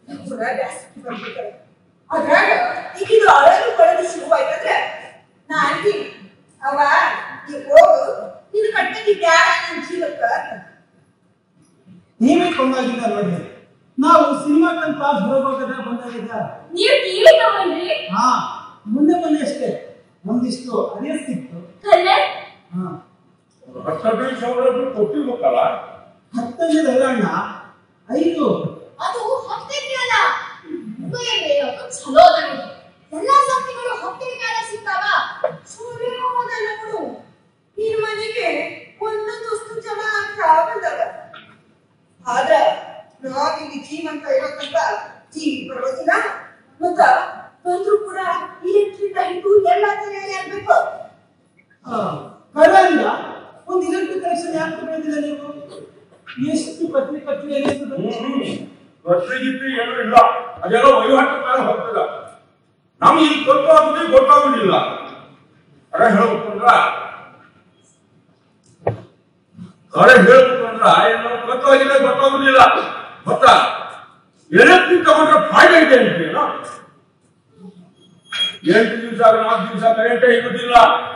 ಪುನಃ ಜಾಸ್ತಿ ಬರ್ಬೇಕಾರೆ ಅದ್ರಾಗ ಈಗ ಇದು ಅಳಲು ಕೊಳಲು ಶುರುವಾಯ್ತಂದ್ರೆ ನಾ ಅಂತೀನಿ ಅವ ಈ ಹೋಗು ಇದು ಕಟ್ಟಕ್ಕೆ ಬ್ಯಾಡ ನನ್ನ ಜೀವಕ್ಕ ಅಂತ. ನೀವೇ ಕೊಂದಾಗಿದ್ದ ನೋಡಿ ನಾವು ಸಿನಿಮಾಕ್ಕಂತ ಬರೋವಾಗ ಬಂದಾಗಿದ್ದ ನೀವು ಟಿವಿ ತಗೊಂಡ್ರಿ ಹಾ ಮುಂದೆ ಮೊನ್ನೆ ಅಷ್ಟೇ ಒಂದಿಷ್ಟು ಅದೇ ಸಿಕ್ತು ಕಲರ್ ಹಾ ಹತ್ತನೇ ಸೌಲಭ್ಯ ಕೊಟ್ಟಿರ್ಬೇಕಲ್ಲ ಹತ್ತನೇದು ಅಲ್ಲ ಐದು ಅದು ಹತ್ತಿಗೆ ಅಲ್ಲ ಮುಗಿಯೇ ಚಲೋ ನನಗೆ ಎಲ್ಲಾ ಸಂಖ್ಯೆಗಳು ಹತ್ತಿಗೆ ಕಾಲ ಸಿಗ್ತಾವ ಸೂರ್ಯೋದಯ ನೋಡು ಈ ಮನೆಗೆ ಒಂದೊಂದು ವಸ್ತು ಜನ ಆಗ್ತಾ ಬಂದವ ಆದ್ರ ನಾವಿಲ್ಲಿ ಜೀವಂತ ಇರೋತಂತ ಟಿವಿ ಬರೋದಿಲ್ಲ ಮತ್ತ ಬಂದ್ರು ಕೂಡ ಇಲೆಕ್ಟ್ರಿಕ್ ಹಿಡಿದು ಎಲ್ಲ ತಯಾರಿ ಆಗ್ಬೇಕು ಕರೆಯಲ್ಲ ಒಂದು ಇಲೆಕ್ಟ್ರಿಕ್ ಕನೆಕ್ಷನ್ ಯಾಕೆ ತಗೊಂಡಿಲ್ಲ ನೀವು ಎಷ್ಟು ಪತ್ರಿಕೆ ಕಟ್ಟಿ ವರ್ಷಗಿತ್ತು ಏನೂ ಇಲ್ಲ ಅದೆಲ್ಲ ವಹಿವಾಟು ಮೇಲೆ ಹೋಗ್ತದ ನಮ್ಗೆ ಇಲ್ಲಿ ಗೊತ್ತಾಗುದೇ ಗೊತ್ತಾಗುದಿಲ್ಲ ಅರೆ ಹೇಳ್ಬೇಕಂದ್ರ ಅರೆ ಹೇಳ್ಬೇಕಂದ್ರ ಏನು ಗೊತ್ತಾಗಿಲ್ಲ ಗೊತ್ತಾಗುದಿಲ್ಲ ಗೊತ್ತ ಎಲೆಕ್ಟ್ರಿಕ್ ತಗೊಂಡ್ರೆ ಫಾಯ್ದೆ ಇದೆ ಅಂತೀನೋ ಎಂಟು ದಿವಸ ನಾಲ್ಕು ದಿವಸ ಕರೆಂಟೇ ಇರುವುದಿಲ್ಲ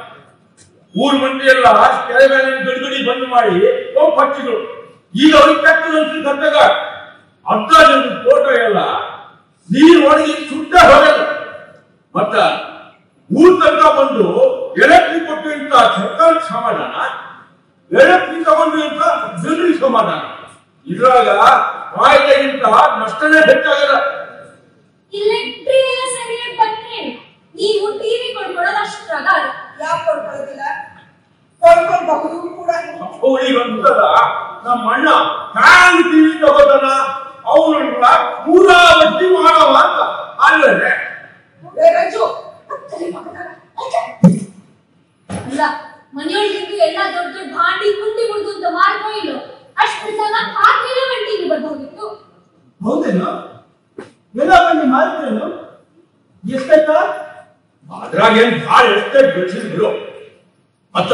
ಊರ್ ಮಂದಿ ಎಲ್ಲ ಕೆರೆ ಮೇಲೆ ಗಡಿಗಡಿ ಬಂದ್ ಮಾಡಿ ಪಂಪ್ ಹಚ್ಚಿದ್ರು ಈಗ ಅವ್ರಿಗೆ ಕೆಟ್ಟದ ಗಂಟೆಗ ಅರ್ಧ ಜನ ಫೋಟೋ ಎಲ್ಲ ನೀರು ಒಣಗಿ ಸುಟ್ಟ ಹೋಗಲ್ಲ ಮತ್ತ ಊರ್ ತನಕ ಬಂದು ಎಲೆಕ್ಟ್ರಿಕ್ ಕೊಟ್ಟು ಅಂತ ಸರ್ಕಾರ ಸಮಾಧಾನ ಎಲೆಕ್ಟ್ರಿಕ್ ತಗೊಂಡು ಅಂತ ಜನರಿಗೆ ಸಮಾಧಾನ ಇದ್ರಾಗ ಕಾಯಿಲೆಗಿಂತ ನಷ್ಟನೇ ಹೆಚ್ಚಾಗಲ್ಲ ಇಲೆಕ್ಟ್ರಿ ಎಲ್ಲ ಸರಿಯಾಗಿ ಬನ್ನಿ ನೀವು ಟಿವಿ ಕೊಂಡ್ಕೊಳ್ಳೋದು ಅಷ್ಟ್ರಾಗ ಯಾಕೆ ಕೊಡ್ಕೊಳ್ಳೋದಿಲ್ಲ ಕೊಂಡ್ಕೊಳ್ಬಹುದು ಕೂಡ ಅವಳಿಗೆ ಅಂತದ ನಮ್ಮ ಅಣ್ಣ ಫ್ಯಾನ್ ಟಿವಿ ತಗೋತಾನ ಅವನನ್ನ ಪೂರಾವರ್ತಿ ಮಾಡವ ಅಂತ ಅಲ್ಲದೆ ಏ ರಂಜು ಅತ್ತಲೆ ಮಗನಾಗ. ಆಯ್ತಾ? ಅಲ್ಲ ಮನೆಯೊಳಗಿದ್ದು ಎಲ್ಲ ದೊಡ್ಡ ದೊಡ್ಡ ಭಾಂಡಿ ಕುಂಡಿ ಮುಡ್ದು ಅಂತ ಮಾರ್ಕೊಯ್ಲು ಅಷ್ಟು ಜನ ಪಾತ್ರೆಲ್ಲ ಒಂದು ಟಿವಿ ಬರ್ಬೋದಿತ್ತು ಹೌದೇನು ಎಲ್ಲ ಬನ್ನಿ ಮಾರಿದ್ರೇನು ಎಷ್ಟಾಯ್ತಾ ಅದ್ರಾಗ ಏನ್ ಭಾಳ ಎಷ್ಟೇ ಬೆಳೆಸಿದ್ರು ಮತ್ತ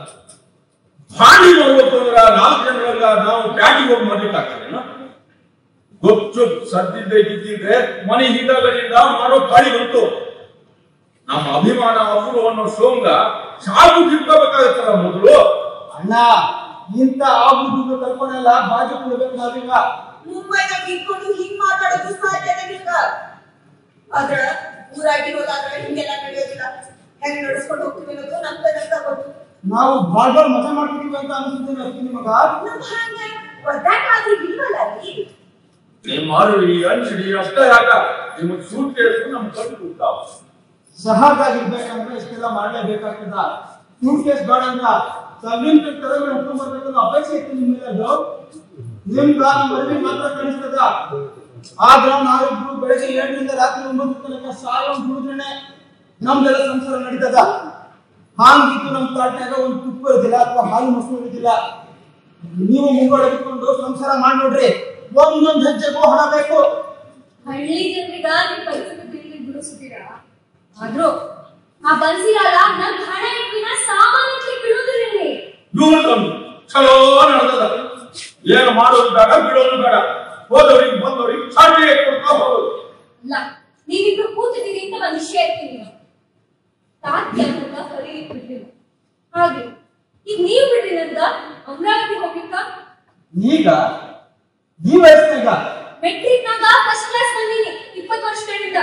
ಭಾಂಡಿ ಮಾಡ್ಬೇಕು ಅಂದ್ರ ನಾಲ್ಕು ಜನರಾಗ ನಾವು ಪ್ಯಾಟಿಗೆ ಹೋಗಿ ಮಾಡ್ಲಿಕ್ಕಾಗ್ತದೇನು ಗೊತ್ತು ಸದ್ದಿದ್ದೆ ಗಿದ್ದಿದ್ರೆ ಮನೆ ಹಿಂದಗಡೆಯಿಂದ ಮಾಡೋ ಗಾಳಿ ಬಂತು ನಮ್ಮ ಅಭಿಮಾನ ಅಪೂರ್ವ ಅನ್ನೋ ಸೋಂಗ ಸಾಕು ತಿಳ್ಕೋಬೇಕಾಗತ್ತಲ್ಲ ಮೊದಲು ಅಣ್ಣ ಇಂಥ ಆಗುದು ಕರ್ಕೊಂಡೆಲ್ಲ ಬಾಜು ಕೊಡ್ಬೇಕು ನಾವೀಗ ಮುಂಬೈನಾಗ ಇಟ್ಕೊಂಡು ಹಿಂಗ್ ಮಾತಾಡೋದು ಸಾಧ್ಯನೇ ಇಲ್ಲ ಆದ್ರ ಊರಾಗಿರೋದಾದ್ರ ಹಿಂಗೆಲ್ಲ ನಡೆಯೋದಿಲ್ಲ ಹೆಂಗ್ ನಡೆಸ್ಕೊಂಡು ಹೋಗ್ತೀವಿ ಅನ್ನೋದು ನಮ್ ಕೈಯಿಂದ ಗೊತ್ತು ನಾವು ಬಾಳ್ ಬಾಳ್ ಮಜಾ ಮಾಡ್ತಿದೀವಿ ಅಂತ ಅನ್ಸುತ್ತೆ ಅಷ್ಟೇ ನಿಮಗ ನಮ್ ಹಂಗೆ ಒದ್ದಾಟಾದ್ರೂ ಇಲ್ವಲ್ಲ ಅಲ್ಲಿ ನಿಮ್ಮ ಅರುಳಿ ಅಂಚಡಿ ಅಷ್ಟೇ ಯಾಕ ನಿಮಗೆ ಸೂಟ್ ಕೇಳಿದ್ರು ನಮ್ ಕಣ್ಣು ಕೂತಾವ ಸಹಜಾಗಿರ್ಬೇಕಂದ್ರೆ ಇಷ್ಟೆಲ್ಲ ಮಾಡ್ಲೇಬೇಕಾಗ್ತದ ಸೂಟ್ ಕೇಸ್ ಬೇಡ ಅಂದ್ರ ಸಬ್ಲಿನ್ ತರಗಳು ಹುಡ್ಕೊಂಡ್ ಬರ್ಬೇಕನ್ನೋ ಅಪೇಕ್ಷೆ ಇತ್ತು ನಿಮ್ಮೆಲ್ಲದು ನಿಮ್ಗ ನಮ್ಮ ಮರಳಿ ಮಾತ್ರ ಕಾಣಿಸ್ತದ ಆದ್ರ ನಾವಿಬ್ರು ಬೆಳಗ್ಗೆ ಏಳರಿಂದ ರಾತ್ರಿ ಒಂಬತ್ತು ತನಕ ಸಾಯ ದುಡಿದ್ರೇನೆ ನಮ್ದೆಲ್ಲ ಸಂಸಾರ ನಡೀತದ ಹಾಂಗಿತ್ತು ನಮ್ ತಾಟ್ನಾಗ ಒಂದು ತುಪ್ಪ ಇರೋದಿಲ್ಲ ಅಥವಾ ಹಾಲು ಮೊಸರು ಇರೋದಿಲ್ಲ ನೀವು ಮುಂಗಡೆ ಇಟ್ಕೊಂಡು ಸಂಸಾರ ಮಾಡಿ ನೋಡ್ರಿ ಒಂದೊಂದ್ ಹೆಜ್ಜೆಗೂ ಹಣ ಬೇಕು ಹಳ್ಳಿ ಜನರಿಗ ನಿಮ್ ಪರಿಸ್ಥಿತಿ ತಿಳಿದು ಬಿಡಿಸ್ತೀರಾ ಆದ್ರೂ ಆ ಬನ್ಸಿರಲ್ಲ ನನ್ ಹಣ ಇಟ್ಟಿನ ಸಾಮಾನ್ಯಕ್ಕೆ ಬಿಡುವುದಿಲ್ಲ ಇವ್ರದೊಂದು ಚಲೋ ನಡೆದದ ಏನು ಮಾಡೋದು ಬೇಡ ಬಿಡೋದು ಬೇಡ ಹೋದವ್ರಿಗೆ ಬಂದವ್ರಿಗೆ ಚಾಟಿ ಕೊಡ್ತಾ ಹೋಗೋದು ಅಲ್ಲ ನೀವಿಬ್ರು ಕೂತಿದ್ದೀರಿ ಅಂತ ಒಂದ್ ವಿಷಯ ಇರ್ತೀನಿ ತಾತ್ಯ ಅಂತ ಕರೀಲಿಕ್ಕೆ ಬಿಡ್ಲಿಲ್ಲ ಹಾಗೆ ಈಗ ನೀವ್ ಬಿಡ್ರಿ ಅಂತ ಅಮರಾವತಿ ಹೋಗ್ಲಿಕ್ಕ ಈಗ ಈ ವಯಸ್ಸಿನಾಗ ಮೆಟ್ರಿಕ್ ನಾಗ ಫಸ್ಟ್ ಕ್ಲಾಸ್ ಬಂದೀನಿ ಇಪ್ಪತ್ತು ವರ್ಷಗಳಿಂದ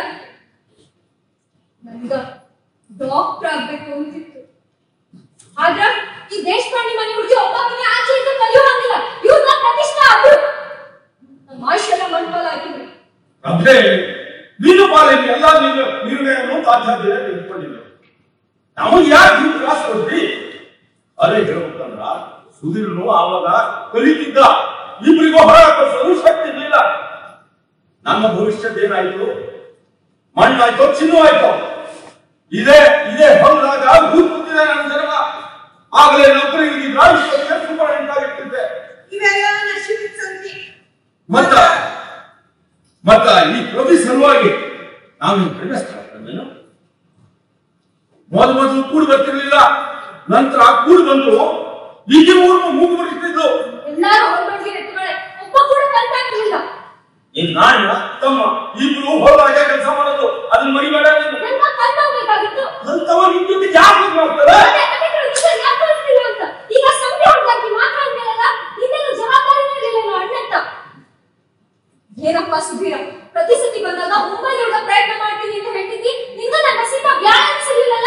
ನನ್ಗ ಡಾಕ್ಟರ್ ಆಗ್ಬೇಕು ಅಂತಿತ್ತು ಆದ್ರ ಈ ದೇಶಪಾಂಡೆ ಮನೆ ಹುಡುಗಿ ಒಬ್ಬಾಕಿನೇ ಆಚೆಯಿಂದ ಕಲಿಯುವಂಗಿಲ್ಲ ಇವ್ರನ್ನ ಪ್ರತಿಷ್ಠೆ ಆದ್ರು ನಮ್ಮ ಆಯುಷ್ಯ ಎಲ್ಲ ಮಣ್ಪಾಲ ಆಗಿದ್ರು ಅದೇ ನೀನು ಪಾಲಿಗೆ ಎಲ್ಲ ನೀನು ನಿರ್ಣಯವನ್ನು ಸಾಧ್ಯತೆ ತೆಗೆದುಕೊಂಡಿದ್ದೆ ನಮಗೆ ಯಾಕೆ ನೀವು ಕ್ಲಾಸ್ ಕೊಡ್ತಿ ಅದೇ ಹೇಳ್ಬೇಕಂದ್ರ ಸುಧೀರ್ನು ಆವಾಗ ಕಲಿತಿದ್ದ ಇಬ್ಬರಿಗೂ ಹೊರ ಹಾಕೋದು ಶಕ್ತಿ ಇರಲಿಲ್ಲ ನನ್ನ ಭವಿಷ್ಯದ ಏನಾಯ್ತು ಮಣ್ಣಾಯ್ತು ಚಿನ್ನು ಆಯ್ತು ಇದೇ ಇದೇ ಹೊಲದಾಗ ಭೂತ್ ಕೂತಿದೆ ನನ್ನ ಜನ್ಮ ಆಗಲೇ ನೌಕರಿ ಇದ್ದಿದ್ರ ಇಷ್ಟೊತ್ತಿಗೆ ಸೂಪರ್ ಆಗಿರ್ತಿದ್ದೆ ಇವೆಲ್ಲ ನಶಿಬಿತ್ ಸಂತಿ ಮತ್ತ ಮತ್ತ ಈ ಪ್ರತಿ ಸಲುವಾಗಿ ನಾವು ಪ್ರೇಮಿಸ್ತಾರೇನು ಮೊದಲು ಮೊದಲು ಕೂಡಿ ಬರ್ತಿರ್ಲಿಲ್ಲ ನಂತರ ಕೂಡಿ ಬಂದು ಈಗ ಊರು ಮೂಗು ಬರಿತಿದ್ದು ಎಲ್ಲಾರು ಹೊರಗಡೆ ಎತ್ತುಗಳೇ ಒಬ್ಬ ಕೂಡ ಕಲ್ತಾಗಿರ್ಲಿಲ್ಲ ನೀನ್ ನಾಣ್ಯ ತಮ್ಮ ಇಬ್ರು ಹೋದಾಗ ಕೆಲಸ ಮಾಡೋದು ಅದನ್ನ ಮರಿಬೇಡ ನೀನು ನನ್ನ ಕಣ್ಣು ಹೋಗ್ಬೇಕಾಗಿತ್ತು ಅಂತವ ನಿನ್ ಜೊತೆ ಯಾಕೆ ಮಾಡ್ತಾರೆ ಅದೇ ಅದಕ್ಕೆ ವಿಷಯ ಯಾಕೆ ಕಳಿಸ್ತಿಲ್ಲ ಅಂತ ಈಗ ಸಂಬಳ ಹೊಡ್ದಾಕಿ ಮಾತ್ರ ಅಂದ್ಮೇಲಲ್ಲ ಇನ್ನೇನು ಜವಾಬ್ದಾರಿನೇ ಇರಲಿಲ್ಲ ಅಣ್ಣಂತ ಏನಪ್ಪ ಸುಧೀರ ಪ್ರತಿ ಸತಿ ಬಂದಾಗ ಮುಂಬೈ ನೋಡೋ ಪ್ರಯತ್ನ ಮಾಡ್ತೀನಿ ಅಂತ ಹೇಳ್ತಿದ್ದಿ ನಿಂಗ ನನ್ನ ಸೀತಾ ಬ್ಯಾಡ ಅನ್ಸಿರ್ಲಿಲ್ಲಲ್ಲ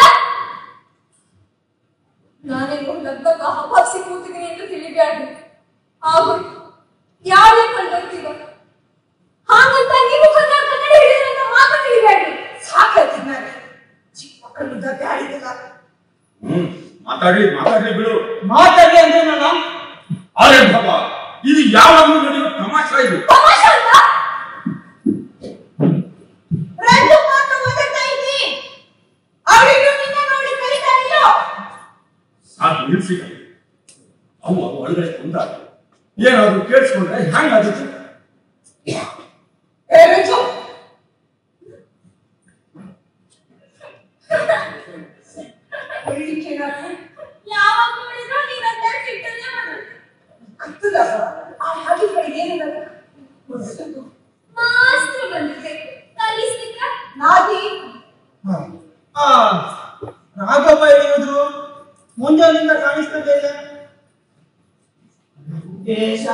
ನಾನೇನು ಲಗ್ನಕ್ಕ ಹಬ್ಬಸಿ ಕೂತಿದ್ದೀನಿ ಅಂತ ತಿಳಿಬ್ಯಾಡ್ರಿ ಆಗೋಯ್ತು ಯಾರೇ ಕಂಡೋಗ್ತೀವ ಹಾಗಂತ ನೀವು ಕನ್ನಡ ಕನ್ನಡ ಹೇಳಿದ್ರೆ ಅಂತ ಮಾತ್ರ ತಿಳಿಬ್ಯಾಡ್ರಿ ಸಾಕಾಯ್ತು ನಾನು ಚಿಕ್ಕ ಮಕ್ಕಳಿದ್ದ ಬ್ಯಾಡಿದಿಲ್ಲ ಹ್ಮ್ ಮಾತಾಡ್ಲಿ ಮಾತಾಡ್ಲಿ ಬಿಡು ಮಾತಾಡಿ ಅಂದ್ರೆ ನಾನು ಆರೆ ಬಾಬಾ ಇದು ಯಾವಾಗಲೂ ನಡೆಯುವ ತಮಾಷೆ ಇದು ತಮಾಷೆ ಅಂತ ರಂಡು ಮಾತು ಓದುತ್ತಾ ಇದ್ದಿ ಅವಳಿಗೂ ನಿನ್ನ ನೋಡಿ ಕರೀತಾರಿಲ್ಲೋ ಸಾಕು ನಿಲ್ಸಿ ಅವು ಅವು ಒಳಗಡೆ ಕುಂತಾಗ ಏನಾದ್ರು ಕೇಳಿಸ್ಕೊಂಡ್ರೆ ಹೆಂಗಾಗುತ್ತೆ ಏ ರಂಜು ಒಳ್ಳಿಕೇನಾದ್ರು ಯಾವಾಗ ನೋಡಿದ್ರು ನೀನಂತ ಸಿಟ್ಟಲ್ಲೇ ಮಾಡೋದು ಕತ್ತಲ ಆ ಹಾಡಿಗಳಿಗೆ ಏನಿಲ್ಲ ಮಾಸ್ತ್ರ ಬಂದಿದೆ ಕಲಿಸ್ಲಿಕ್ಕ ನಾದಿ ಆ ರಾಘವ ಹೇಳಿದ್ರು ಮುಂಜಾನಿಂದ ಕಾಣಿಸ್ತದೆ ಇಲ್ಲ ದೇಶ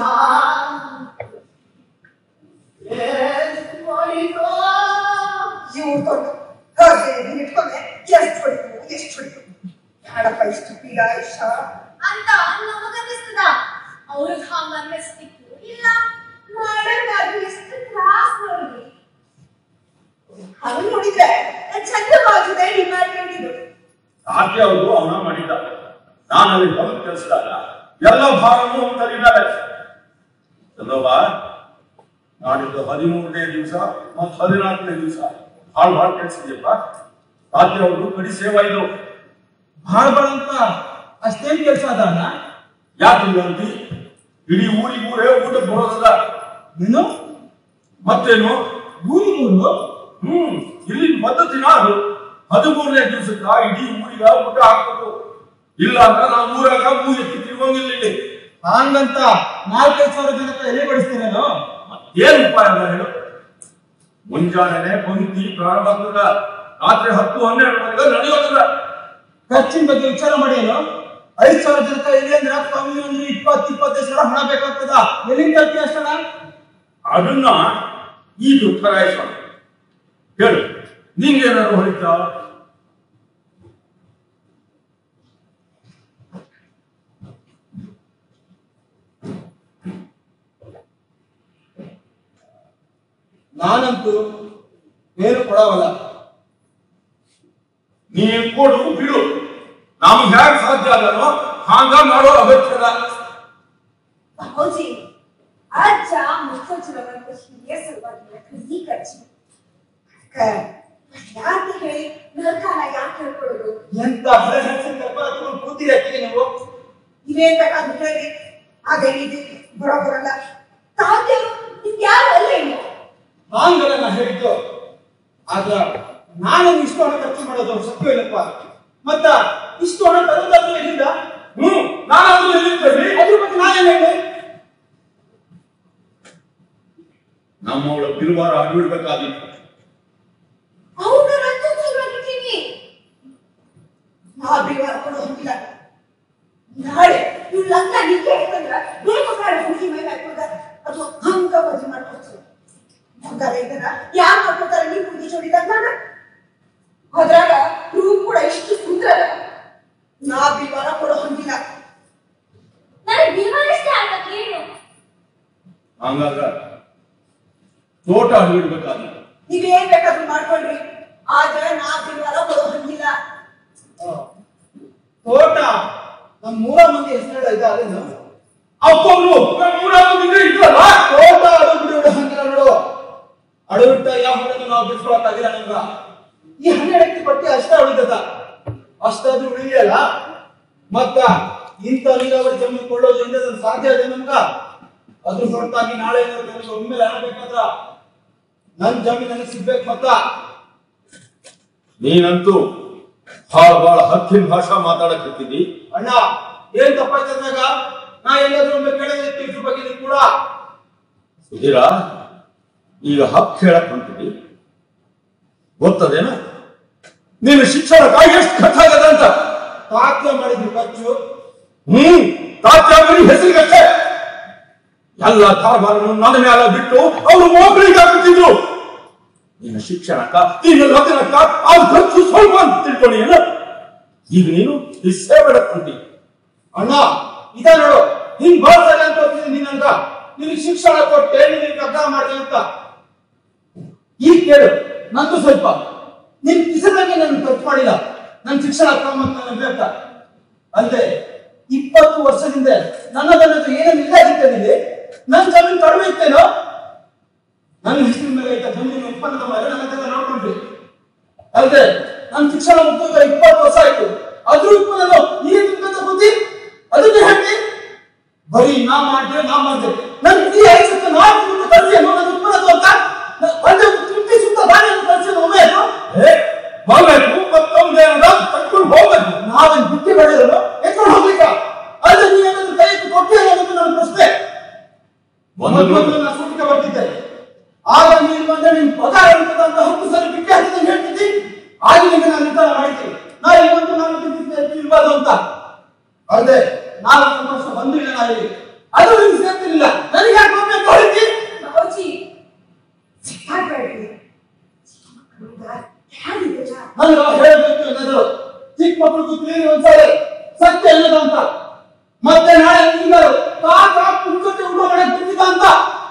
ಇವು ತೊಂದು ಹಾಗೆ ಇಟ್ಕೊಂಡೆ ಎಷ್ಟು ಹೊಡಿತು ಎಷ್ಟು ಹೊಡಿತು ಯಾಡಪ್ಪ ಇಷ್ಟು ಪೀಡ ಇಷ್ಟ ಅಂತ ನಮಗನ್ನಿಸ್ತದ ಅವ್ರಿಗೆ ಹಂಗ ಅನ್ನಿಸ್ತಿತ್ತು ಇಲ್ಲ ಮಾಡಕ್ಕಾಗಿ ಎಷ್ಟು ತ್ರಾಸ್ ನೋಡಿ ಅದು ನೋಡಿದ್ರೆ ಚಂದವಾಗಿದೆ ಡಿಪಾರ್ಟ್ಮೆಂಟ್ ಇದು ಸಾಧ್ಯ ಅವರು ಅವನ ಮಾಡಿದ್ದ ನಾನು ಅಲ್ಲಿ ಬಂದು ಕೆಲಸದಾಗ ಎಲ್ಲ ಭಾರನೂ ಅವನು ತರಿದ್ದಾರೆ ಚಂದೋಬಾ ನಾಡಿದ್ದು ಹದಿಮೂರನೇ ದಿವಸ ಮತ್ತು ಹದಿನಾಲ್ಕನೇ ದಿವಸ ಹಾಳು ಭಾಳ ಕೆಲಸಿದ್ಯಪ್ಪ ಸಾಧ್ಯ ಅವರು ಕಡಿ ಸೇವಾ ಇದು ಭಾಳ ಭಾಳ ಅಂತ ಅಷ್ಟೇನ್ ಕೆಲಸ ಅದ ಅಣ್ಣ ಯಾಕೆ ಅಂತಿ ಇಡೀ ಊರಿಗೆ ಊರೇ ಊಟಕ್ಕೆ ಬರೋದಲ್ಲ ನೀನು ಮತ್ತೇನು ಊರಿಗೂರು ಹ್ಮ್ ಇಲ್ಲಿ ಪದ್ಧತಿನ ಅದು ಹದಿಮೂರನೇ ದಿವಸಕ್ಕ ಇಡೀ ಊರಿಗ ಊಟ ಹಾಕ್ಬೇಕು ಇಲ್ಲ ಅಂದ್ರೆ ನಾವು ಊರಾಗ ಮೂ ಎತ್ತಿ ತಿರುಗಂಗಿಲ್ಲ ಇಲ್ಲಿ ಹಂಗಂತ ನಾಲ್ಕೈದು ಸಾವಿರ ಜನಕ್ಕೆ ಎಲೆ ಬಡಿಸ್ತೀರೇನು ಏನ್ ಉಪಾಯ ಅದ ಹೇಳು ಮುಂಜಾನೆ ಪಂಕ್ತಿ ಪ್ರಾರಂಭ ಆಗ್ತದ ರಾತ್ರಿ ಹತ್ತು ಹನ್ನೆರಡರವರೆಗೆ ನಡೆಯೋದಿಲ್ಲ ಖರ್ಚಿನ ಬಗ್ಗೆ ವಿಚಾರ ಮಾಡಿ ಏನು ಐದ್ ಸಾವಿರ ಜನಕ್ಕೆ ಎಲೆ ಅಂದ್ರೆ ಕಮ್ಮಿ ಅಂದ್ರೆ ಇಪ್ಪತ್ತು ಇಪ್ಪತ್ತೈದು ಸಾವಿರ ಹಣ ಬೇಕಾಗ್ತದ ಎಲ್ಲಿಂದ ತರ್ತೀಯ ಅಷ್ಟಣ ಅದನ್ನ ಈಗ ಉತ್ತರಾಯಿಸೋಣ ಹೇಳು ನಿಂಗೇನಾದ್ರು ಹೊಳಿತಾ ನಾನಂತೂ ಏನು ಕೊಡವಲ್ಲ ನೀ ಕೊಡು ಬಿಡು ನಮ್ಗೆ ಹ್ಯಾಕ್ ಸಾಧ್ಯ ಆಗನೋ ಹಾಂಗ ಮಾಡೋ ಅಗತ್ಯ ಇಲ್ಲ ಹೌಜಿ ಅಜ್ಜ ಮುತ್ತಜ್ಜರವರೆಗೂ ಹಿರಿಯ ಸಲುವಾಗಿ ಕಸಿ ಖರ್ಚು ಯಾಕೆ ಹೇಳಿ ನಲ್ಕಾನ ಯಾಕೆ ಹೇಳ್ಕೊಳ್ಳೋದು ಎಂತ ಹಳೆ ಹೆಸರು ಕರ್ಕೊಂಡು ಹತ್ಕೊಂಡು ಕೂತಿರಿ ಅತ್ತಿಗೆ ನೀವು ಇವೇನ್ ಬೇಕಾದ್ರೂ ಹೇಳಿ ಅದೇ ಇದು ಬರೋಬರಲ್ಲ ತಾತ್ಯರು ಇದ್ಯಾರು ಅಲ್ಲ ಏನು ಹಾಂಗಲ್ಲ ನಾ ಹೇಳಿದ್ದು ಆದ್ರ ನಾನು ಇಷ್ಟು ಹಣ ಖರ್ಚು ಮಾಡೋದು ಸತ್ಯ ಇಲ್ಲಪ್ಪ ಮತ್ತ ಇಷ್ಟು ಹಣ ತರೋದಾದ್ರೂ ಎಲ್ಲಿಂದ ಹ್ಮ್ ನಾನಾದ್ರೂ ಎಲ್ಲಿದ್ದೇವೆ ಅದ್ರ ಬಗ್ಗೆ ನಾನೇನ್ ಹೇಳಿ ನಮ್ಮವಳ ಬಿರುವಾರ ಅಡ್ಬಿಡ್ಬೇಕಾಗಿತ್ತು ಅವ್ರ ರಕ್ತ ಸಲುವಾಗಿರ್ತೀನಿ ನಾ ಬಿಡುವ ಕೊಡೋ ಹೊಂದಿಲ್ಲ ನಾಳೆ ಇವ್ ಲಗ್ನ ನಿಂಗೆ ಹೇಳ್ತಂದ್ರ ಬೇಕು ಕಾಡ ಹುಡುಗಿ ಮೇಲೆ ಹಾಕೋದ ಅಥವಾ ಹಂಗ ಮದುವೆ ಮಾಡ್ಕೊಡ್ತೀವಿ ಹಂಗಾರ ಇದನ್ನ ಯಾರು ಮಾಡ್ಕೊತಾರೆ ನೀವು ಹುಡುಗಿ ಜೋಡಿದಾಗ ನಾನು ಅದ್ರಾಗ ರೂಮ್ ಕೂಡ ಇಷ್ಟು ಸುಂದರ ನಾ ಬಿಡುವಾರ ಕೊಡೋ ಹೊಂದಿಲ್ಲ ನನಗೆ ಬಿಲ್ವರಿಷ್ಟೇ ಆಗಕ್ಕೆ ಏನು ಹಂಗಾಗ ತೋಟ ಅಡ್ಬಿಡ್ಬೇಕಾಗಿತ್ತು ನೀವೇನ್ ಬೇಕಾದ್ರೂ ಮಾಡ್ಕೊಳ್ರಿ ಆದ್ರೆ ನಾ ಬಿಡುವಾರ ಕೊಡೋ ಹೊಂದಿಲ್ಲ ತೋಟ ನಮ್ ಮೂರ ಮಂದಿ ಹೆಸರು ಇದ ಅದೇನು ಅಪ್ಪವ್ರು ಮೂರಾಗಿದ್ರೆ ಇದ್ರಲ್ಲ ತೋಟ ಅಡು ಬಿಡು ಬಿಡು ಹಂಗಿಲ್ಲ ನೋಡು ಅಡವಿಟ್ಟ ಯಾವ ಹೊರಗೆ ನಾವು ಬಿಡ್ಸ್ಕೊಳಕ್ಕಾಗಿಲ್ಲ ನಮ್ಗ ಈ ಹನ್ನೆರಡಕ್ಕೆ ಪಟ್ಟಿ ಅಷ್ಟ ಉಳಿತದ ಅಷ್ಟಾದ್ರೂ ಉಳಿಯಲ್ಲ ಮತ್ತ ಇಂಥ ನೀರಾವರಿ ಜಮೀನು ಕೊಳ್ಳೋದ್ರಿಂದ ಅದನ್ನ ಸಾಧ್ಯ ಇದೆ ನಮ್ಗ ಅದ್ರ ಹೊರತಾಗಿ ನಾಳೆ ಏನಾದ್ರು ನನಗೆ ಒಮ್ಮೆಲೆ ಆಗ್ಬೇಕಾದ್ರ ನನ್ ಜಮೀನು ನನಗೆ ಸಿಗ್ಬೇಕು ಮತ್ತ ನೀನಂತೂ ಭಾಳ ಭಾಳ ಹಕ್ಕಿನ ಭಾಷಾ ಮಾತಾಡಕತ್ತಿದ್ದಿ ಅಣ್ಣ ಏನ್ ತಪ್ಪಾಯ್ತಂದಾಗ ನಾ ಎಲ್ಲಾದ್ರೂ ಒಮ್ಮೆ ಕೇಳಿದ್ರೆ ಇದ್ರ ಬಗ್ಗೆ ನೀನ್ ಕೂಡ ಸುಧೀರ ಈಗ ಹಕ್ ಹೇಳಕ್ ಹೊಂಟಿವಿ ಗೊತ್ತದೇನ ನೀನು ಶಿಕ್ಷಣಕ್ಕಾಗಿ ಎಷ್ಟು ಖರ್ಚಾಗದ ಅಂತ ತಾತ್ಯ ಮಾಡಿದ್ರು ಖರ್ಚು ಹ್ಮ್ ತಾತ್ಯಾಗಲಿ ಹೆಸರಿಗಷ್ಟೇ ಎಲ್ಲ ಕಾರ್ಬಾರನ್ನು ನನ್ನ ಮೇಲೆ ಬಿಟ್ಟು ಅವರು ಮೋಕಳಿಗೆ ಹಾಕುತ್ತಿದ್ರು ನಿನ್ನ ಶಿಕ್ಷಣಕ್ಕ ನಿನ್ನ ಲಗ್ನಕ್ಕ ಆ ಖರ್ಚು ಸ್ವಲ್ಪ ಅಂತ ತಿಳ್ಕೊಳ್ಳಿ ಏನು ಈಗ ನೀನು ಈ ಸೇವೆ ಹೊಂಟಿ ಅಣ್ಣ ಇದ ನೋಡು ಹಿಂಗ್ ಬಾಳ್ತಾರೆ ಅಂತ ಹೋಗ್ತಿದ್ದೀನಿ ನೀನಂತ ನಿನಗೆ ಶಿಕ್ಷಣ ಕೊಟ್ಟೆ ನಿನಗೆ ಅರ್ಥ ಮಾಡಿದೆ ಅಂತ ಈಗ ಕೇಳು ನಂದು ಸ್ವಲ್ಪ ನಿನ್ ಕಿಸದಂಗೆ ನಾನು ಖರ್ಚು ಮಾಡಿಲ್ಲ ನನ್ನ ಶಿಕ್ಷಣ ಕ್ರಮ ನನಗೆ ಬೇಕಾ ಅಲ್ಲದೆ ಇಪ್ಪತ್ತು ವರ್ಷದಿಂದ ನನ್ನದನ್ನದು ಏನೇನು ಇಲ್ಲದಿದ್ದೇನಿದೆ ನನ್ನ ಜಮೀನು ಕಡಿಮೆ ಇತ್ತೇನೋ ನನ್ನ ಹೆಸರಿನ ಮೇಲೆ ಇದ್ದ ಜಮೀನು ಉತ್ಪನ್ನದ ಮೇಲೆ ನನ್ನದೆಲ್ಲ ನೋಡ್ಕೊಂಡ್ರಿ ಅಲ್ಲದೆ ನನ್ನ ಶಿಕ್ಷಣ ಮುಗಿದ ಇಪ್ಪತ್ತು ವರ್ಷ ಆಯ್ತು ಅದ್ರ ಉತ್ಪನ್ನ ನೀನು ತಿಂದ ಬುದ್ಧಿ ಅದನ್ನೇ ಹೇಳಿ ಬರೀ ನಾ ಮಾಡಿದ್ರೆ ನಾ ಮಾಡಿದೆ ನನ್ನ ಇಡೀ ಆಯ್ತು ನಾ ತಿಂದು ಕಳಿಸಿ ಅನ್ನೋ ನನ್ನ ಉತ್ಪನ್ನದ ಅಂತ ನ- ಒಂದೇ ತುಟ್ಟಿ ಸುತ್ತ ದಾರಿಯನ್ನು ಕಳಿಸಿ ಒಮ್ಮೆ ಅದು ಏ ಹೋಗ್ಬೇಕು ಮತ್ತೊಂದೇ ತಕ್ಕೊಂಡು ಹೋಗ್ಬೇಕು ನಾವೇನ್ ಬುದ್ಧಿ ಬೆಳೆಯೋದು ಎತ್ಕೊಂಡು ಹೋಗ್ಲಿಕ್ಕ ಅಲ್ಲದೆ ನೀ ಏನಾದ್ರು ಕೈ ಎತ್ತಿ ಕೊಟ್ಟೆ ಅನ್ನೋದು ನನ್ನ ಪ್ರಶ್ನೆ ಒಂದು ಮೊದಲು ನಾನು ಸುಟ್ಟಿಗೆ ಬರ್ತಿದ್ದೆ ಆಗ ನೀನು ಬಂದ್ರೆ ನಿನ್ ಪಗಾರ ಇರ್ತದ ಅಂತ ಹತ್ತು ಸಲ ಬಿಟ್ಟು ಹಾಕಿದಂಗೆ ಹೇಳ್ತಿದ್ದಿ ಆಗ ನಿಮಗೆ ನಾನು ನಿರ್ಧಾರ ಮಾಡಿದ್ದೆ ನಾ ಇವತ್ತು ನಾನು ತಿಂತಿದ್ದೆ ಇರ್ಬಾರ್ದು ಅಂತ ಅಲ್ಲದೆ ನಾಲ್ಕು ವರ್ಷ ಬಂದಿಲ್ಲ ನಾ ಇಲ್ಲಿ ಅದು ನಿಮ್ಗೆ ಸೇರ್ತಿರ್ಲಿಲ್ಲ ನನಗೆ ಯಾಕೆ ಒಮ್ಮೆ ಅಂತ ಹೇಳಿದ್ದಿ ಬಾಬಾಜಿ ಸಿಕ್ಕಾಡ್ಬೇಡ್ರಿ ಹೇಗಿದ್ದೀರಾ ನನಗೆ ಹೇಳಬೇಕು ಏನಾದ್ರು ಚಿಕ್ಕ ಮಕ್ಕಳು ತಿಳಿರಿ ಒಂದ್ಸರಿ ಸತ್ಯ ಏನದು ಅಂತ ಮತ್ತೆ ನಾಳೆ ನೀವರು ಕಾಕ ಕುಂಕತೆ ಊಟ ಮಾಡಕ್ ಬಿಟ್ಟಿದ್ದ ಅಂತ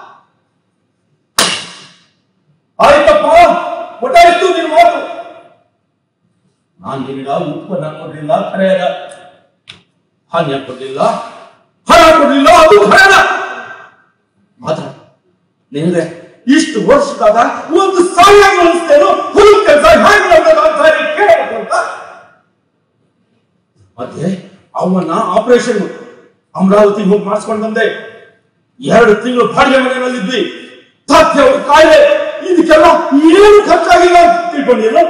ಆಯ್ತಪ್ಪ ಒಟ್ಟಾಯ್ತು ನಿನ್ ಮಾತು ನಾನ್ ನಿನಗ ಉತ್ಪನ್ನ ಕೊಡ್ಲಿಲ್ಲ ಖರೆಯದ ಹಾನ್ಯ ಕೊಡ್ಲಿಲ್ಲ ಹಣ ಕೊಡ್ಲಿಲ್ಲ ಅದು ಖರೆಯದ ಮಾತ್ರ ನಿನಗೆ ಇಷ್ಟು ವರ್ಷದಾಗ ಒಂದು ಸಾವಿರ ಅನಿಸ್ತೇನೋ ಹುಲ್ ಕೆಲಸ ಹೇಗೆ ಮಾಡ್ಬೇಕು ಅಂತ ಹೇಳಿ ಕೇಳಬೇಕು ಅಂತ ಮತ್ತೆ ಅವನ್ನ ಆಪರೇಷನ್ ಅಮರಾವತಿ ಹೋಗಿ ಮಾಡಿಸ್ಕೊಂಡು ಬಂದೆ ಎರಡು ತಿಂಗಳು ಬಾಡಿಗೆ ಮನೆಯಲ್ಲಿದ್ವಿ ತಾತ್ಯ ಅವ್ರ ಕಾಯಿಲೆ ಇದಕ್ಕೆಲ್ಲ ಏನು ಖರ್ಚಾಗಿಲ್ಲ ಅಂತ ತಿಳ್ಕೊಂಡಿಲ್ಲ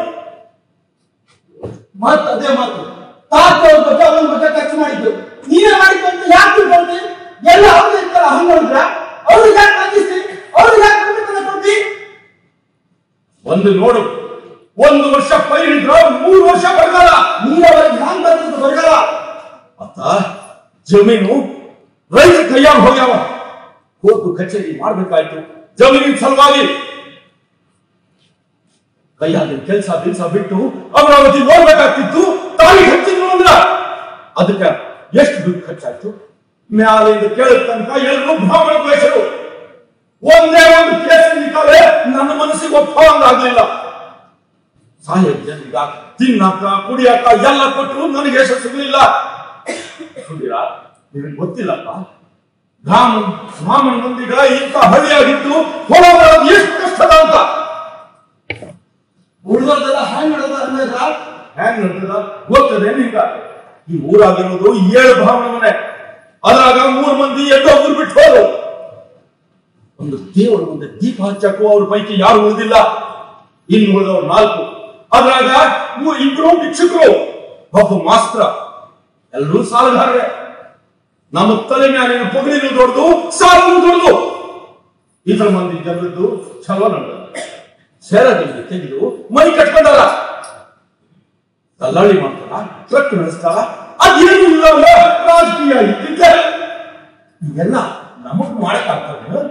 ಮತ್ ಅದೇ ಮಾತು ತಾತ ಅವ್ರ ಬಗ್ಗೆ ಅವನ ಬಗ್ಗೆ ಖರ್ಚು ಮಾಡಿದ್ದು ನೀವೇ ಮಾಡಿದ್ದು ಅಂತ ಯಾಕೆ ತಿಳ್ಕೊಂಡಿ ಎಲ್ಲ ಅವ್ರು ಇರ್ತಾರ ಹಂಗ ನೋಡಿದ್ರ ಅವ್ರಿಗೆ ಯಾಕೆ ನಂದಿಸ್ತಿ ಅವ್ರಿಗೆ ಯಾಕೆ ಪ್ರತಿಫಲ ಕೊಡ್ತಿ ಒಂದು ನೋಡು ಒಂದು ವರ್ಷ ಪೈರಿದ್ರ ಮೂರು ವರ್ಷ ಬರಗಾಲ ನೀರವರಿಗೆ ಹ್ಯಾಂಗ್ ಬರ್ತದ ಬರಗಾಲ ಮತ್ತ ಜಮೀನು ರೈತ ಕೈಯಾಗ ಹೋಗ್ಯಾವ ಕೋರ್ಟು ಕಚೇರಿ ಮಾಡ್ಬೇಕಾಯ್ತು ಜಮೀನಿನ ಸಲುವಾಗಿ ಕೈಯಾಗಿನ ಕೆಲಸ ದಿವಸ ಬಿಟ್ಟು ಅಮರಾವತಿ ನೋಡ್ಬೇಕಾಗ್ತಿತ್ತು ತಾಳಿ ಹಚ್ಚಿದ್ರು ಅಂದ್ರ ಅದಕ್ಕೆ ಎಷ್ಟು ದುಡ್ಡು ಖರ್ಚಾಯ್ತು ಮ್ಯಾಲಿಂದ ಕೇಳಿದ ತನಕ ಎಲ್ಲರೂ ಬ್ರಾಹ್ಮಣ ಕ್ಲೇಶರು ಒಂದೇ ಒಂದು ಕೇಸ್ ನಿಂತಾಲೆ ನನ್ನ ಮನಸ್ಸಿಗೆ ಒಪ್ಪಂಗಾಗ್ಲಿಲ್ಲ ಸಾಹೇಬ್ ಜನರಿಗ ತಿನ್ನಕ ಕುಡಿಯಕ ಎಲ್ಲ ಕೊಟ್ಟರು ನನಗೆ ಯಶಸ್ಸು ಸಿಗಲಿಲ್ಲ ಸುಧೀರ ನಿನಗೆ ಗೊತ್ತಿಲ್ಲಪ್ಪ ಬ್ರಾಹ್ಮಣ ಬ್ರಾಹ್ಮಣ ಮಂದಿಗ ಇಂಥ ಹಳ್ಳಿಯಾಗಿದ್ದು ಹೊರ ಬರೋದು ಎಷ್ಟು ಕಷ್ಟದ ಅಂತ ಉಳಿದೋರ್ದೆಲ್ಲ ಹ್ಯಾಂಗ್ ನಡೆದ ಅನ್ನೋದ್ರ ಹೆಂಗ್ ನಡ್ತದ ಗೊತ್ತದೆ ನಿಂಗ ಈ ಊರಾಗಿರೋದು ಏಳು ಬ್ರಾಹ್ಮಣ ಮನೆ ಅದ್ರಾಗ ಮೂರ್ ಮಂದಿ ಎಷ್ಟೋ ಊರ್ ಬಿಟ್ಟು ಹೋದ್ರು ಒಂದು ದೇವರ ಮುಂದೆ ದೀಪ ಹಚ್ಚಕ್ಕೂ ಅವ್ರ ಪೈಕಿ ಯಾರು ಉಳಿದಿಲ್ಲ ಇನ್ನು ಉಳಿದವ್ರು ನಾಲ್ಕು ಅದ್ರಾಗ ಮೂ- ಇಬ್ರು ಭಿಕ್ಷುಕರು ಒಬ್ಬ ಮಾಸ್ತ್ರ ಎಲ್ಲರೂ ಸಾಲಗಾರರೇ ನಮ್ಮ ತಲೆ ಮ್ಯಾಲಿನ ಪೊಗಳಿನೂ ದೊಡ್ಡದು ಸಾಲನು ದೊಡ್ಡದು ಇತರ ಮಂದಿ ಜನರದ್ದು ಚಲೋ ನಡೆದ ಸೇರದಲ್ಲಿ ತೆಗೆದು ಮೈ ಕಟ್ಕೊಂಡಾರ ದಲ್ಲಾಳಿ ಮಾಡ್ತಾರ ಟ್ರಕ್ ನಡೆಸ್ತಾರ ಅದೇನು ಇಲ್ಲ ಅಲ್ಲ ರಾಜಕೀಯ ಇದ್ದಿದ್ದೆ ಇವೆಲ್ಲ ನಮಗ್ ಮಾಡಕ್ಕಾಗ್ತದೆ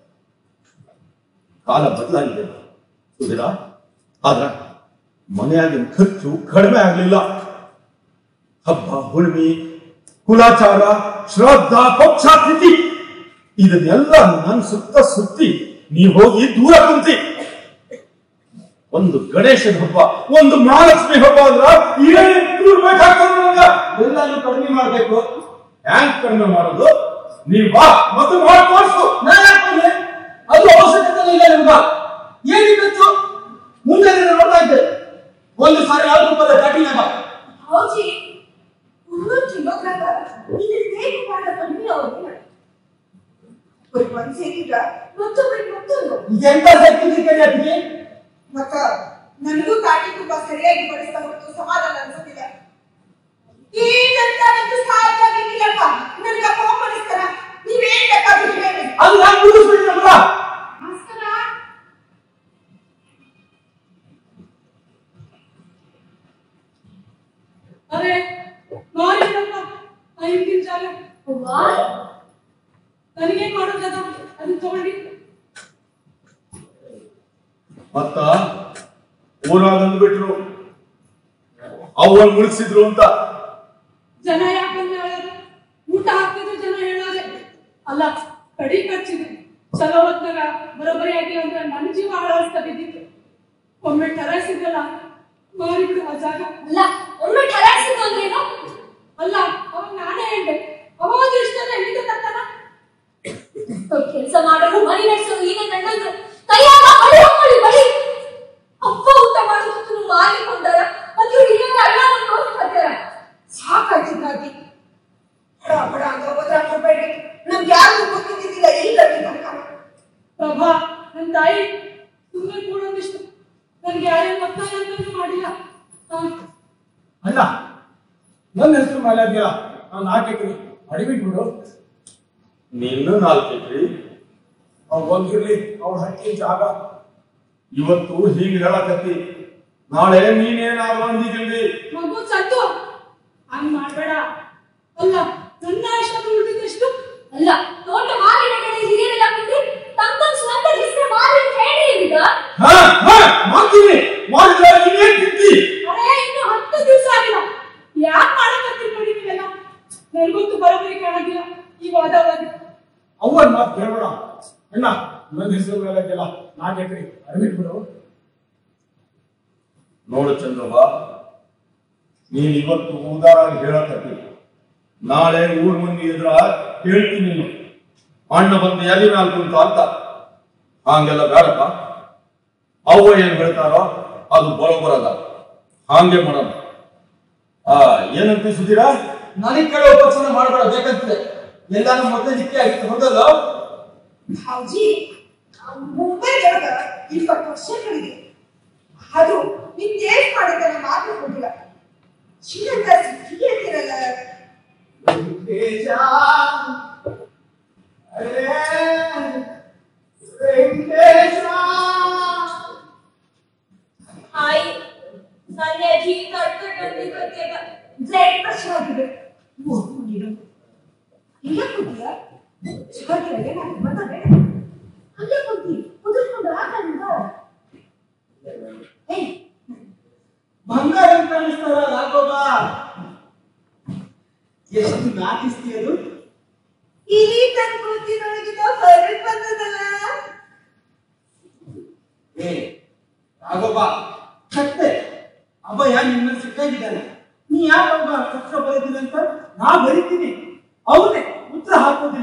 ಕಾಲ ಬದಲಾಗಿದೆ ಸುಧೀರ ಆದ್ರ ಮನೆಯಾಗಿನ ಖರ್ಚು ಕಡಿಮೆ ಆಗ್ಲಿಲ್ಲ ಹಬ್ಬ ಹುಣ್ಣಿಮೆ ಕುಲಾಚಾರ ಶ್ರಾದ್ದ ಪಕ್ಷಾತಿಥಿ ಇದನ್ನೆಲ್ಲ ನನ್ ಸುತ್ತ ಸುತ್ತಿ ನೀ ಹೋಗಿ ದೂರ ಕುಂತಿ ಒಂದು ಗಣೇಶನ ಹಬ್ಬ ಒಂದು ಮಹಾಲಕ್ಷ್ಮಿ ಹಬ್ಬ ಅಂದ್ರ ಏನು ಬೇಕಾಗ್ತದೆ ನಂಗ ಎಲ್ಲಾನು ಕಡಿಮೆ ಮಾಡ್ಬೇಕು ಹ್ಯಾಂಗ್ ಕಡಿಮೆ ಮಾಡೋದು ನೀವ್ ಬಾ ಮತ್ತು ಮಾಡಿ ತೋರ್ಸು ನಾನು ಯಾಕೆ ಮಾಡ್ಲಿ? ಅದು ಅವಶ್ಯಕತೆ ಇಲ್ಲ ನಿಮ್ಗ ಏನಿತ್ತು ಮುಂದೆ ನೀನು ನೋಡ್ತಾ ಇದ್ದೆ ಒಂದು ಸಾರಿ ಆರು ರೂಪಾಯಿ ಕಟ್ಟಿನಾಗ ಹೌಜಿ ಮುನ್ನೂರು ಕಿಲೋಗ್ರಾಮ್ ಇದು ಹೇಗೆ ಮಾಡ ಕಡಿಮೆ ಅವ್ರಿಗೆ ಒಬ್ಬರಿಗೆ ಒಂದು ಸೇರಿದ್ರ ಮತ್ತೊಬ್ಬರಿಗೆ ಮತ್ತೊಂದು ಎಂತ ಶಕ್ತಿ ಕಡಿಯಾಟಿಗೆ ಮತ್ತ ನನಗೂ ಕಾಟಿ ತುಪ್ಪ ಸರಿಯಾಗಿ ಬಡಿಸ್ತಾ ಹೊರತು ಸಮಾಧಾನ ಅನ್ಸೋದಿಲ್ಲ ಈಗಂತ ನಂದು ಸಾಧ್ಯ ಆಗಿಲ್ಲಪ್ಪ ನನಗೆ ಕೋಪ ಅನಿಸ್ತಾರ ನೀವೇನ್ ಬೇಕಾದ್ರೂ ಹೇಳಿ ಅದು ನಾನು ಮುಗಿಸ್ಬಿಟ್ಟಿರಲ್ಲ ಭಾಸ್ಕರ ವಾಟ್ ನನಗೇನ್ ಮಾಡೋದದ ಅದನ್ನ ತಗೊಳ್ಳಿ ಮತ್ತ ಊರಾಗ ಅಂದ್ಬಿಟ್ರು ಅವನ್ ಮುಳುಗಿಸಿದ್ರು ಅಂತ ಜನ ಯಾಕಂದ್ರೆ ಹೇಳೋದು ಊಟ ಹಾಕಿದ್ರೆ ಜನ ಹೇಳೋದೆ ಅಲ್ಲ ಕಡಿ ಖರ್ಚಿದೆ ಚಲೋ ಹೊತ್ನಾಗ ಬರೋಬ್ಬರಿ ಆಗಿ ಅಂದ್ರೆ ನನ್ನ ಜೀವ ಹಾಳಾಡ್ತಾ ಬಿದ್ದಿತ್ತು ಒಮ್ಮೆ ಕರೆಸಿದ್ರಲ್ಲ ಮಾರಿಬಿಡು ಆ ಜಾಗ ಅಲ್ಲ ಒಮ್ಮೆ ಕಲಾಯಿಸಿದ್ದು ಅಂದ್ರೇನು ಅಲ್ಲ ಅವಾಗ ನಾನೇ ಹೇಳ್ದೆ ಅವ ಒಂದು ಇಷ್ಟಲ್ಲ ಎಲ್ಲಿಂದ ತರ್ತಾನ ಕೆಲಸ ಮಾಡೋರು ಮನೆ ನಡೆಸೋರು ಈಗ ಗಂಡಂದ್ರು ಕೈಯಾಗ ಬಳಿ ಹಾಕೊಳ್ಳಿ ಬಳಿ ಅಪ್ಪ ಊಟ ಮಾಡೋದು ಮಾರಿಕೊಂಡಾರ ಮತ್ತು ಹಿರಿಯರ ಅಲ್ಲ ನೋಡ್ಕೊತಾರ ಸಾಕಾಯ್ತು ದಾದಿ ಬಡ ಬಡ ಅಂತ ಹೋದ್ರ ಕೊಡ್ಬೇಡಿ ನಮ್ಗೆ ಯಾರು ಗೊತ್ತಿದ್ದಿಲ್ಲ ಇಲ್ಲ ಪ್ರಭಾ ನನ್ನ ತಾಯಿ ಸುಮ್ಮನೆ ಕೂಡೋದಿಷ್ಟು ನನಗೆ ಯಾರೇನು ಒತ್ತಾಯ ಅಂತಲೂ ಮಾಡಿಲ್ಲ ಹಾ ಅಣ್ಣ ನನ್ನ ಹೆಸರು ಮೇಲೆ ಇದೆಯಾ ನಾನು ಹಾಕಿದ್ದೀನಿ ಅಡಿಬಿಟ್ಬಿಡು ನೀನು ನಾಲ್ಕು ಎಕ್ರೆ ಅವ್ರು ಹೋಗಿರ್ಲಿ ಅವ್ರ ಹಕ್ಕಿ ಜಾಗ ಇವತ್ತು ಹೀಗೆ ಹೇಳಕತ್ತಿ ನಾಳೆ ನೀನೇನಾದ್ರು ಅಂದಿದ್ದಿ ಮಗು ಸತ್ತು ಹಂಗ್ ಮಾಡ್ಬೇಡ ಅಲ್ಲ ನನ್ನ ಆಶ್ರಮ ಉಳಿದಿದ್ದೆಷ್ಟು ಅಲ್ಲ ತೋಟ ಮಾರಿನ ಕಡೆ ಹಿರಿಯರೆಲ್ಲ ಕುಂತು ತಮ್ಮ ತಮ್ಮ ಸ್ವಂತ ಹೆಸರು ಮಾರಿ ಅಂತ ಹೇಳಿ ಈಗ ಹಾ ಹಾ ಮಾಡ್ತೀನಿ ಮಾಡಿದ್ರೆ ನೀನೇನ್ ತಿಂತಿ ಅರೇ ಇನ್ನು ಹತ್ತು ದಿವಸ ಆಗಿಲ್ಲ ಯಾಕೆ ಮಾಡಕತ್ತೀರಿ ನೋಡಿ ನೀವೆಲ್ಲ ನನಗಂತೂ ಬರೋಬ್ಬರಿ ಕಾಣೋದಿಲ್ಲ ಈ ವಾದವಾದಿ ಅವನ್ ಮಾತು ಕೇಳಬೇಡ ಅಣ್ಣ ನನ್ನ ಹೆಸರು ಮೇಲೆ ಇದೆಯಲ್ಲ ನಾಲ್ಕು ಎಕರೆ ಅಡಿಬಿಟ್ಬಿಡು ನೋಡು ಚಂದ್ರವ್ವ ನೀನ್ ಇವತ್ತು ಉದಾರಾಗಿ ಹೇಳಕತ್ತಿ ನಾಳೆ ಊರ್ ಮಂದಿ ಎದುರ ಹೇಳ್ತೀನಿ ನೀನು ಅಣ್ಣ ಬಂದು ಎಲ್ಲಿ ಮ್ಯಾಲ್ ಕುಂತ ಅಂತ ಹಂಗೆಲ್ಲ ಬೇಡಪ್ಪ ಅವ್ವ ಏನ್ ಹೇಳ್ತಾರೋ ಅದು ಬರೋಬರದ ಹಾಂಗೆ ಮಾಡೋಣ ಆ ಏನಂತ ಸುಧೀರಾ ನನಗೆ ಕೇಳೋ ಉಪಚಾರ ಮಾಡಬೇಡ ಬೇಕಂತಿದೆ ಎಲ್ಲಾನು ಮೊದಲೇ ನಿತ್ಯ ಆಗಿತ್ತು ಹೌದಲ್ಲ ಭಾವ್ಜಿ ಮುಂಬೈ ಒಳಗ ಇಪ್ಪತ್ತು ವರ್ಷಗಳಿಗೆ ಅದು ನಿಮ್ ಟೇಸ್ಟ್ ಮಾಡಿದ್ದನ್ನ ಮಾತ್ರ ಕೊಟ್ಟಿಲ್ಲ ಶ್ರೀಲಂಕ ಸಿಕ್ಕಿ ಅಂತಿರಲ್ಲ ವೆಂಕಟೇಶ ಅರೇ ವೆಂಕಟೇಶ ಆಯ್ ನನ್ನ ಅಜ್ಜಿ ಕಟ್ಟು ಕಟ್ಟಿ ಕಟ್ಟಿಗ ಬ್ಲಡ್ ಪ್ರೆಷರ್ ಆಗಿದೆ ಇಲ್ಲ ಕುದಿಯ ಚಿಕ್ಕದಿರಗೆ ನಾನು ಬಂದರೆ ಅಲ್ಲೇ ಕುಂತಿ ಕುದಿಸ್ಕೊಂಡು ಹಾಕಂದ ಏಯ್ ಬಂಗಾರ ಅಂತ ಅನಿಸ್ತಾರ ರಾಘವ ಎಷ್ಟು ನಾಟಿಸ್ತಿ ಅದು ಇಲ್ಲಿ ತನ್ನ ಕೂತಿನೊಳಗಿನ ಹೊರಗೆ ಬಂದದಲ್ಲ ಏ ರಾಘವ ಕತ್ತೆ ಅಭಯ ನಿನ್ನ ಸಿಕ್ಕಾಗಿದ್ದಾನೆ ನೀ ಯಾಕೆ ಅವಾಗ ಪತ್ರ ಬರೀತೀನಿ ಅಂತ ನಾ ಬರೀತೀನಿ ಅವನೇ ಉತ್ತರ ಹಾಕೋದಿಲ್ಲ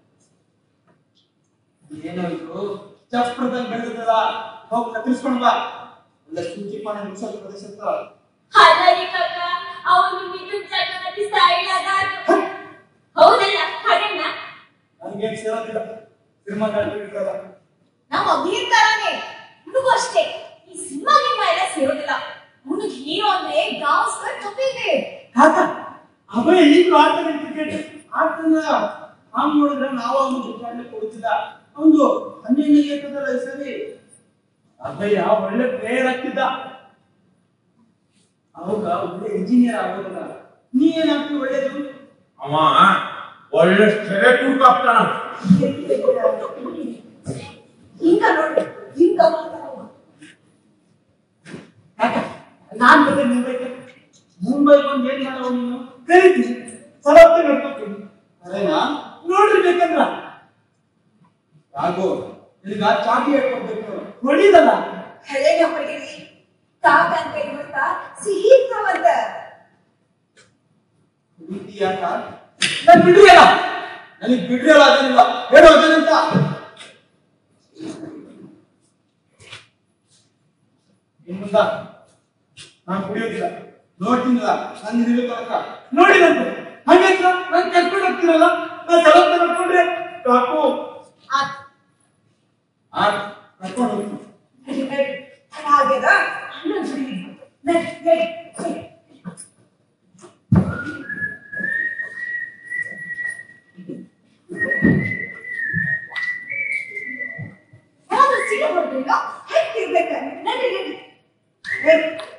ಏನೋ ಇದು ಚಪ್ರದಲ್ಲಿ ಬೆಳೆದಲ್ಲ ಹೋಗಿ ಕತ್ತರಿಸ್ಕೊಂಡ್ ಬಾ ಎಲ್ಲ ಸೂಚಿಪಾನ ನಿಲ್ಸಲ್ ಪ್ರದೇಶ ಹತ್ರ ಹಾಗಾಗಿ ಕಾಕ ಅವನು ಮಿಥುನ್ ಚಕ್ರವರ್ತಿ ಸ್ಟೈಲ್ ಅದಾರು ಹೌದಲ್ಲ ಹಾಗಣ್ಣ ನನಗೆ ಸೇರೋದಿಲ್ಲ ಸಿನಿಮಾ ಕಾಣ್ತಿರ್ತದ ನಮ್ಮ ಅಭಿಯನ್ ತರಾನೇ ಹುಡುಗು ಅಷ್ಟೇ ಈ ಸಿನಿಮಾ ಗಿಮ್ಮ ಎಲ್ಲ ಸೇರೋದಿಲ್ಲ ಅವನಿಗೆ ಹೀರೋ ಅಂದ್ರೆ ಗಾವಸ್ಕರ್ ಕಪಿದೆ ಕಾಕ ಅಭಯ ಈಗಲೂ ಆಡ್ತಾನೆ ಕ್ರಿಕೆಟ್ ಆಡ್ತಾನ ಹಂಗ್ ನೋಡಿದ್ರೆ ನಾವು ಅವನು ಬಿಟ್ಟಾಡ್ಲಿಕ್ಕೆ ಕೊಡ್ತಿಲ್ಲ ಅವನು ಹನ್ನೆರಡನೇ ಇರ್ತದಲ್ಲ ಈ ಸರಿ ಅಭಯ ಒಳ್ಳೆ ಪ್ಲೇಯರ್ ಆಗ್ತಿದ್ದ ಅವಾಗ ಒಳ್ಳೆ ಇಂಜಿನಿಯರ್ ಆಗೋದಲ್ಲ ನೀ ಏನಾಗ್ತಿ ಒಳ್ಳೇದು ಅವ ಒಳ್ಳೆ ಸೆರೆ ಕೂಡ್ಕಾಗ್ತಾನ ಹಿಂಗ ನೋಡಿ ಹಿಂಗ ಮಾಡ್ತಾವ ಕಾಕ ನಾನ್ ಮತ್ತೆ ಮುಂಬೈಗೆ ಮುಂಬೈ ಬಂದು ಏನ್ ಮಾಡವ ನೀನು ಕರಿತೀನಿ ಸಲತ್ತೆ ನಡ್ಕೊತೀನಿ ಅದೇನಾ ನೋಡ್ರಿ ಬೇಕಂದ್ರ ಯಾಕೋ ನಿನಗ ಚಾಟಿ ಹೇಳ್ಕೊಡ್ಬೇಕು ಹೊಡಿದಲ್ಲ ಹಳೆನ ಹೊಡಿರಿ ಕಾಕನ್ ಕೈ ಗೊತ್ತಾ ಸಿಹಿ ಇರ್ತಾವಂತ ಪ್ರೀತಿ ಯಾಕ ನನ್ ಬಿಡ್ರಿ ಅಲ್ಲ ನನಗ್ ಬಿಡ್ರಿ ಅಲ್ಲ ಅದನ್ನಿಲ್ಲ ಹೇಳು ಅದನ್ನಂತ ಇನ್ ಮುಂದ ನಾನ್ ಕುಡಿಯೋದಿಲ್ಲ ನೋಡ್ತೀನಿಲ್ಲ ನನ್ ಹಿರಿಯ ತನಕ ನೋಡಿದಂತೆ ಹಂಗೆ ನನ್ ಕರ್ಕೊಂಡು ಹೋಗ್ತೀರಲ್ಲ ನಾ ಸಲತ್ತ ನೋಡ್ಕೊಂಡ್ರೆ ಸಾಕು ಆ ಕರ್ಕೊಂಡು ಹೋಗ್ತೀನಿ ನಡಿ ನಡಿ ಹಾಗೆದ ಅಣ್ಣ ಬಿಡಿ ನಡಿ ನಡಿ ನಡಿ. ಯಾವ್ದು ಸಿಡಿ ಹೊಡ್ತೀನೋ? ಹೆಂಗಿರ್ಬೇಕ? ನಡಿ ನಡಿ ನಡಿ